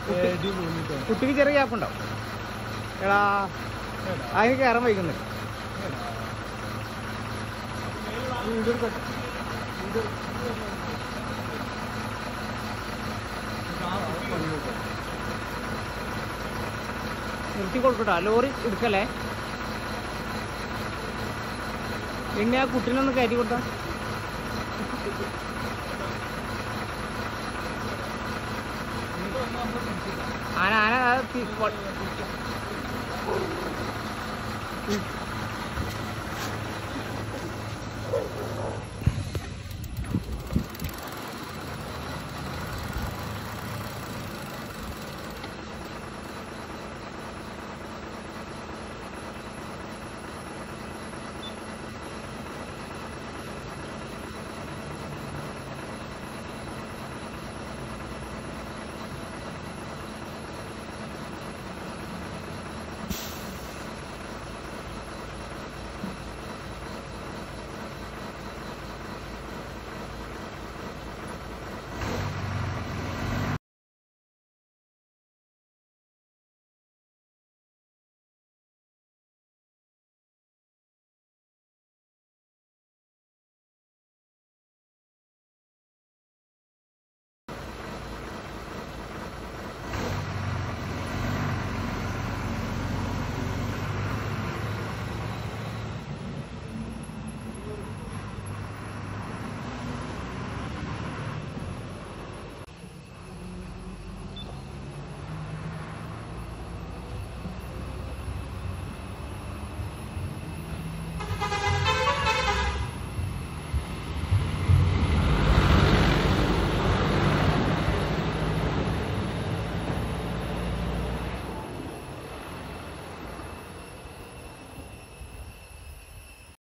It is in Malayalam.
എടി വീണിട്ടോ കുട്ടിക്ക് ചെറിയ ഗ്യാപ്പ് ഉണ്ടാവും എടാ അതിന് കയറാൻ വൈകുന്നില്ല നിർത്തി കൊടുക്കട്ടോ ലോറി എടുക്കല്ലേ പിന്നെ ആ കുട്ടീനൊന്ന് കയറ്റി കൊടുത്താ ആന ആന അത് തി- പൊ-